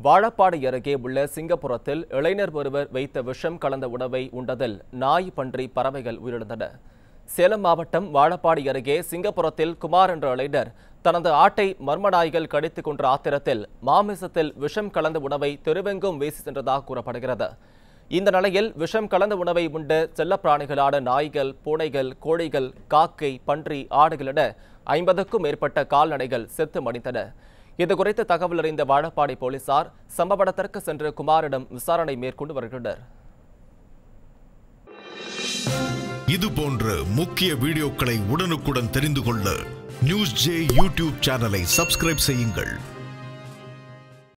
வாழப்பாடி அருகே உள்ள சிங்கப்புரத்தில் இளைஞர் ஒருவர் வைத்த விஷம் கலந்த உணவை உண்டதில் நாய் பன்றி பறவைகள் உயிரிழந்தன சேலம் மாவட்டம் வாழப்பாடி அருகே சிங்கப்புரத்தில் குமார் என்ற இளைஞர் தனது ஆட்டை மர்ம நாய்கள் கடித்துக் கொன்ற ஆத்திரத்தில் மாமிசத்தில் விஷம் கலந்த உணவை தெருவெங்கும் வீசி சென்றதாக கூறப்படுகிறது இந்த நிலையில் விஷம் கலந்த உணவை உண்ட செல்லப்பிராணிகளான நாய்கள் பூனைகள் கோழிகள் காக்கை பன்றி ஆடுகள் என ஐம்பதுக்கும் மேற்பட்ட கால்நடைகள் செத்து மடிந்தன இது குறித்து தகவல் அறிந்த வாழப்பாடி போலீசார் சம்பவ இடத்திற்கு சென்று குமாரிடம் விசாரணை மேற்கொண்டு வருகின்றனர் இது போன்ற முக்கிய வீடியோக்களை உடனுக்குடன் தெரிந்து கொள்ள நியூஸ் ஜே யூடியூப் சேனலை சப்ஸ்கிரைப் செய்யுங்கள்